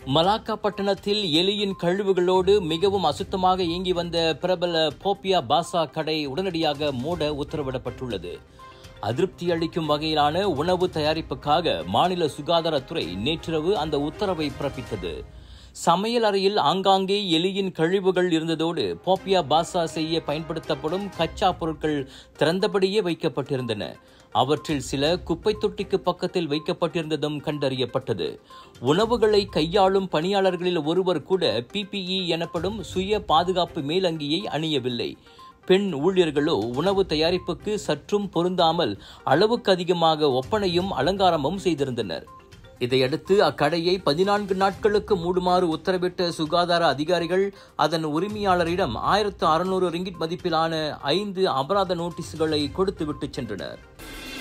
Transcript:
Malacca பட்டணத்தில் எலியின் கழிவுகளோடு மிகவும் அசுத்தமாக இயங்கி வந்த பிரபல போப்பியா பாசா கடை உடனடியாக மூட உத்தரவிடப்பட்டுள்ளது அதிருப்தி அளிக்கும் வகையிலான உணவு தயாரிப்புக்காக மாநில சுகாதாரத்துறை நேற்றிரவு அந்த உத்தரவை பிறப்பித்தது சமையல் அறையில் ஆங்காங்கே எலியின் கழிவுகள் இருந்ததோடு போப்பியா பாசா செய்ய பயன்படுத்தப்படும் கச்சா பொருட்கள் திறந்தபடியே வைக்கப்பட்டிருந்தன அவற்றில் சில குப்பை தொட்டிக்கு பக்கத்தில் வைக்கப்பட்டிருந்ததும் கண்டறியப்பட்டது உணவுகளை கையாளும் பணியாளர்களில் ஒருவர் கூட பிபிஇ எனப்படும் சுய பாதுகாப்பு மேலங்கியை அணியவில்லை பெண் ஊழியர்களோ உணவு தயாரிப்புக்கு சற்றும் பொருந்தாமல் அளவுக்கு அதிகமாக ஒப்பனையும் அலங்காரமும் செய்திருந்தனர் இதையடுத்து அக்கடையை பதினான்கு நாட்களுக்கு மூடுமாறு உத்தரவிட்ட சுகாதார அதிகாரிகள் அதன் உரிமையாளரிடம் ஆயிரத்து அறுநூறு ரிங்கிட் மதிப்பிலான ஐந்து அபராத நோட்டீஸ்களை கொடுத்துவிட்டு சென்றனர்